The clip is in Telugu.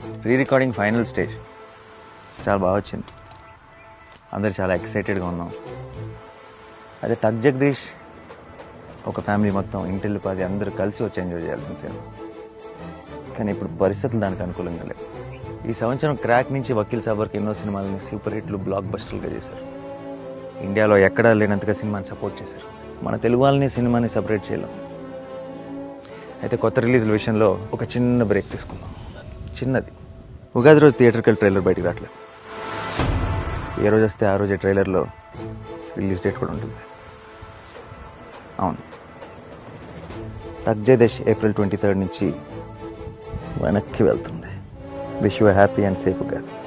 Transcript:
రీ రికార్డింగ్ ఫైనల్ స్టేజ్ చాలా బాగా వచ్చింది అందరు చాలా ఎక్సైటెడ్గా ఉన్నాం అదే టక్ జగదీష్ ఒక ఫ్యామిలీ మొత్తం ఇంటిల్లి పది అందరూ కలిసి వచ్చి ఎంజాయ్ చేయాల్సిన సినిమా కానీ ఇప్పుడు పరిస్థితులు దానికి అనుకూలంగా లేవు ఈ సంవత్సరం క్రాక్ నుంచి వకీల్ సాబ్ వరకు ఎన్నో సినిమాలని సూపర్ హిట్లు బ్లాక్ బస్టర్లుగా చేశారు ఇండియాలో ఎక్కడా లేనంతగా సినిమాని సపోర్ట్ చేశారు మన తెలుగు వాళ్ళని సినిమాని సపరేట్ చేయలేం అయితే కొత్త రిలీజ్ల విషయంలో ఒక చిన్న బ్రేక్ తీసుకుందాం చిన్నది ఉగాది రోజు థియేటర్కి వెళ్ళి ట్రైలర్ బయటికి రావట్లేదు ఏ రోజు వస్తే ఆ రోజే ట్రైలర్లో రిలీజ్ డేట్ కూడా ఉంటుంది అవును టక్ జయదేశ్ ఏప్రిల్ ట్వంటీ థర్డ్ నుంచి వెనక్కి వెళ్తుంది విష్ యూ హ్యాపీ అండ్ సేఫ్గా